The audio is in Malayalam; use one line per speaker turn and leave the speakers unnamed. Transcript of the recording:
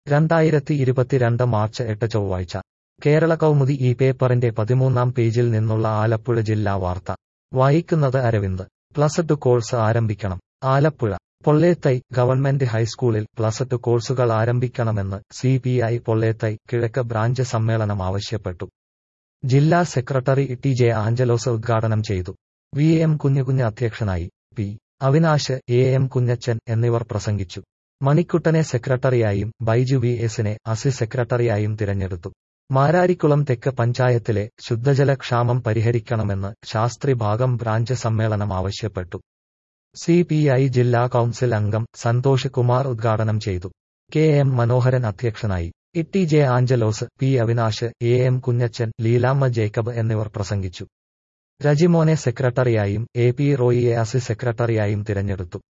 രണ്ടായിരത്തി ഇരുപത്തിരണ്ട് മാർച്ച് എട്ട് ചൊവ്വാഴ്ച കേരള കൗമുദി ഈ പേപ്പറിന്റെ പതിമൂന്നാം പേജിൽ നിന്നുള്ള ആലപ്പുഴ ജില്ലാ വാർത്ത വായിക്കുന്നത് അരവിന്ദ് പ്ലസ് ടു കോഴ്സ് ആരംഭിക്കണം ആലപ്പുഴ പൊള്ളേത്തൈ ഗവൺമെന്റ് ഹൈസ്കൂളിൽ പ്ലസ് ടു കോഴ്സുകൾ ആരംഭിക്കണമെന്ന് സി പി ഐ പൊള്ളേത്തൈ കിഴക്ക് ബ്രാഞ്ച് സമ്മേളനം ആവശ്യപ്പെട്ടു ജില്ലാ സെക്രട്ടറി ടി ജെ ആഞ്ചലോസ് ഉദ്ഘാടനം ചെയ്തു വി എം കുഞ്ഞുകുഞ്ഞ് അധ്യക്ഷനായി P Avinash A M Kunjachan എന്നിവർ പ്രസംഗിച്ചു മണിക്കുട്ടനെ സെക്രട്ടറിയായും ബൈജു വി എസിനെ അസി സെക്രട്ടറിയായും തിരഞ്ഞെടുത്തു മാരാരിക്കുളം തെക്ക് പഞ്ചായത്തിലെ ശുദ്ധജല ക്ഷാമം പരിഹരിക്കണമെന്ന് ശാസ്ത്രി ഭാഗം ബ്രാഞ്ച് സമ്മേളനം ആവശ്യപ്പെട്ടു സി പി ഐ ജില്ലാ കൌൺസിൽ അംഗം സന്തോഷ് കുമാർ ഉദ്ഘാടനം ചെയ്തു കെ എം മനോഹരൻ അധ്യക്ഷനായി Itty J Angelos P Avinash A M Kunjachan Leelamma Jacob എന്നിവർ പ്രസംഗിച്ചു രജിമോനെ സെക്രട്ടറിയായും എ പി റോയിയെ അസി സെക്രട്ടറിയായും തിരഞ്ഞെടുത്തു